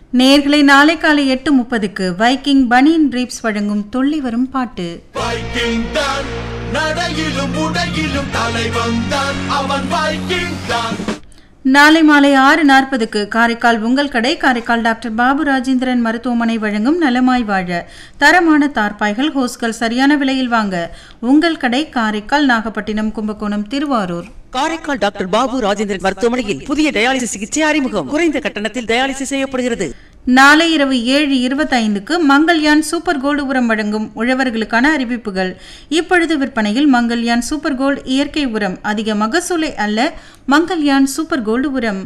நேர்களை நாளை காலை எட்டு முப்பதுக்கு வைக்கிங் பனியன் ட்ரீப்ஸ் வழங்கும் துள்ளி வரும் பாட்டு வைக்கிங் தான் நடையிலும் உடையிலும் தலைவன் தான் அவன் வைக்கிங் தான் நாளை மாலை ஆறு நாற்பதுக்கு காரைக்கால் உங்கள் கடை காரைக்கால் டாக்டர் பாபு ராஜேந்திரன் மருத்துவமனை வழங்கும் நலமாய் வாழ தரமான தார்பாய்கள் ஹோஸ்கள் சரியான விலையில் வாங்க உங்கள் கடை காரைக்கால் நாகப்பட்டினம் கும்பகோணம் திருவாரூர் காரைக்கால் டாக்டர் பாபு ராஜேந்திரன் மருத்துவமனையில் புதிய டயாலிசிஸ் சிகிச்சை அறிமுகம் குறைந்த கட்டணத்தில் டயாலிசிஸ் செய்யப்படுகிறது நாளை இரவு ஏழு இருபத்தைந்துக்கு மங்கள்யான் சூப்பர் கோல்டு உரம் வழங்கும் உழவர்களுக்கான அறிவிப்புகள் இப்பொழுது விற்பனையில் மங்கள்யான் சூப்பர் கோல்டு இயற்கை உரம் அதிக மகசூலை அல்ல மங்கள்யான் சூப்பர் கோல்டு உரம்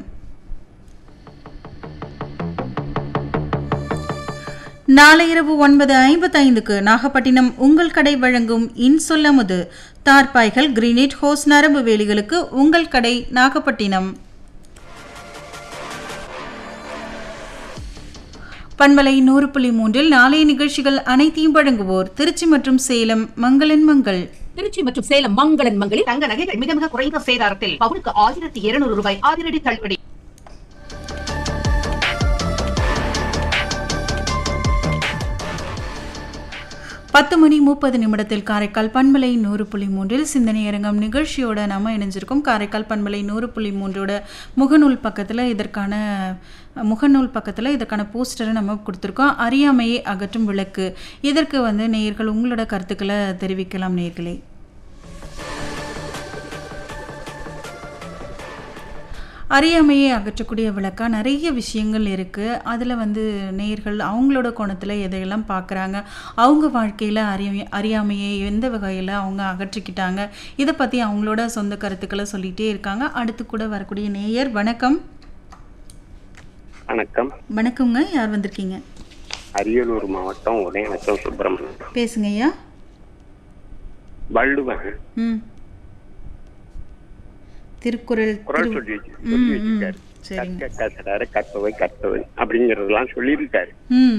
நாளை இரவு ஒன்பது ஐம்பத்தைந்துக்கு நாகப்பட்டினம் உங்கள் கடை வழங்கும் இன்சொல்லமுது தார்பாய்கள் கிரீனிட் ஹோஸ் நரம்பு வேலிகளுக்கு உங்கள் கடை நாகப்பட்டினம் பண்பலை நூறு புள்ளி மூன்றில் நாளைய நிகழ்ச்சிகள் அனைத்தையும் வழங்குவோர் திருச்சி மற்றும் சேலம் மங்களன் மங்கள் திருச்சி மற்றும் சேலம் மங்களன் மங்களில் தங்க நகைகள் மிக மிக குறைந்த சேதாரத்தில் பவுனுக்கு ஆயிரத்தி இருநூறு ரூபாய் அதிரடி தள்ளுபடி பத்து மணி முப்பது நிமிடத்தில் காரைக்கால் பண்பலை நூறு புள்ளி மூன்றில் சிந்தனை அரங்கம் நிகழ்ச்சியோட நம்ம இணைஞ்சிருக்கோம் காரைக்கால் பண்பலை நூறு புள்ளி மூன்றோட முகநூல் பக்கத்தில் இதற்கான முகநூல் பக்கத்தில் இதற்கான போஸ்டரை நம்ம கொடுத்துருக்கோம் அறியாமையை அகற்றும் விளக்கு இதற்கு வந்து நேயர்கள் உங்களோட கருத்துக்களை தெரிவிக்கலாம் நேயர்களே அறியாமையை அகற்றக்கூடிய விளக்கா நிறைய விஷயங்கள் இருக்குது அதில் வந்து நேயர்கள் அவங்களோட கோணத்தில் எதையெல்லாம் பார்க்குறாங்க அவங்க வாழ்க்கையில் அறிய அறியாமையை எந்த வகையில் அவங்க அகற்றிக்கிட்டாங்க இதை பற்றி அவங்களோட சொந்த கருத்துக்களை சொல்லிகிட்டே இருக்காங்க அடுத்து கூட வரக்கூடிய நேயர் வணக்கம் வணக்கம் வணக்கங்க யார் வந்திருக்கீங்க அரியலூர் மாவட்டம் உதயநத்தம் சுப்பிரமணியம் பேசுங்க ஐயா வள்ளுவன் ம் திருக்குறள் குரல் திரு சொல்லி வச்சு- ம், சொல்லி ம். வச்சிருக்காரு சரிங்க கற்க கசடார கற்பவை கற்பவை அப்படிங்கறதெல்லாம் சொல்லியிருக்காரு ம்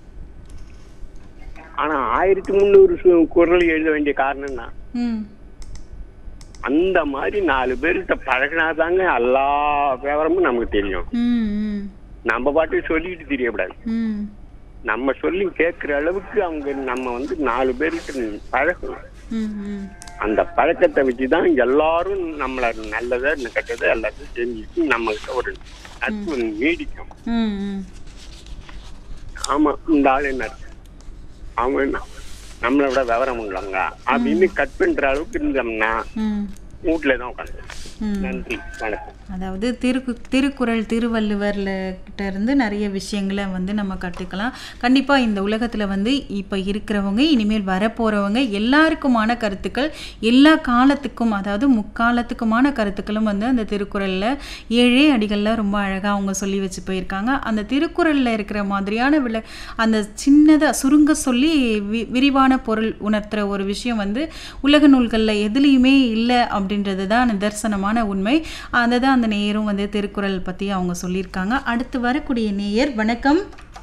ஆனா ஆயிரத்தி முந்நூறு சு- குரல் எழுத வேண்டிய காரணம்னா ம் அந்த மாதிரி நாலு பேர்கிட்ட பழகினாதாங்க எல்லா விவரமும் நமக்கு தெரியும் ம் ம் நம்ம பாட்டு சொல்லிட்டு தெரியக்கூடாது ம் நம்ம சொல்லி கேட்கிற அளவுக்கு அவங்க நம்ம வந்து நாலு பேர்கிட்ட பழகணும் ம் ம் அந்த பழக்கத்தை வச்சுதான் எல்லாரும் நம்மள நல்லதை கெட்டதை எல்லாத்தையும் தெரிஞ்சுட்டு நம்ம கிட்ட ஒரு நட்பு நீடிக்கும் ம் ம் ஆமா இந்த ஆள் என்ன அவங்க என்ன நம்மளை விட விவரம் உள்ளவங்க அப்படின்னு கட் பண்ற அளவுக்கு இருந்தோம்னா ம் வீட்டுல தான் உட்காந்து ம். நன்றி வணக்கம் அதாவது திருக்கு திருக்குறள் திருவள்ளுவர்ல கிட்ட இருந்து நிறைய விஷயங்களை வந்து நம்ம கற்றுக்கலாம் கண்டிப்பாக இந்த உலகத்தில் வந்து இப்போ இருக்கிறவங்க இனிமேல் வரப்போகிறவங்க எல்லாருக்குமான கருத்துக்கள் எல்லா காலத்துக்கும் அதாவது முக்காலத்துக்குமான கருத்துக்களும் வந்து அந்த திருக்குறளில் ஏழே அடிகளில் ரொம்ப அழகாக அவங்க சொல்லி வச்சு போயிருக்காங்க அந்த திருக்குறளில் இருக்கிற மாதிரியான விள அந்த சின்னதாக சுருங்க சொல்லி வி விரிவான பொருள் உணர்த்துற ஒரு விஷயம் வந்து உலக நூல்களில் எதுலேயுமே இல்லை அப்படின்றது தான் நிதர்சனமான உண்மை அதை தான் அந்த நேயரும் வந்து திருக்குறள் பற்றி அவங்க சொல்லியிருக்காங்க அடுத்து வரக்கூடிய நேயர் வணக்கம்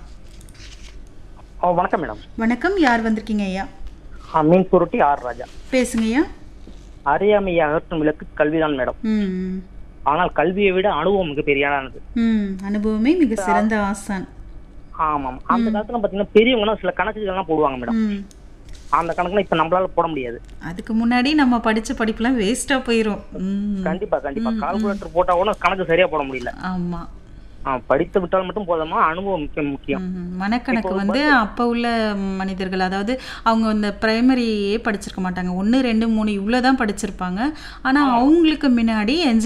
ஓ வணக்கம் மேடம் வணக்கம் யார் வந்திருக்கீங்க ஐயா ஆ, மீன் சுருட்டி ஆர் ராஜா பேசுங்க ஐயா அறியாமையை அகற்றும் விளக்கு கல்விதான் மேடம் ம் ம். ஆனால் கல்வியை விட அனுபவம் மிக பெரியானது ம் அனுபவமே மிக சிறந்த ஆசான் ஆமாம் அந்த காலத்துல பாத்தீங்கன்னா பெரியவங்க சில கணக்குகள்லாம் போடுவாங்க மேடம் ம் அந்த கணக்குலாம் இப்ப நம்மளால போட முடியாது அதுக்கு முன்னாடி நம்ம படித்த படிப்புலாம் வேஸ்ட்டாக போயிடும் ம் கண்டிப்பா கண்டிப்பா கால்குலேட்டர் போட்டா கூட கணக்கு சரியா போட முடியல ஆமாம் ஆ, படித்து விட்டால் மட்டும் போதாமா அனுபவம் முக்கியம் முக்கியம் ம்ஹும். மனக்கணக்கு வந்து அப்போ உள்ள மனிதர்கள் அதாவது அவங்க இந்த பிரைமரியே படிச்சிருக்க மாட்டாங்க ஒன்று ரெண்டு மூணு இவ்வளோ தான் படிச்சிருப்பாங்க ஆனால் அவங்களுக்கு முன்னாடி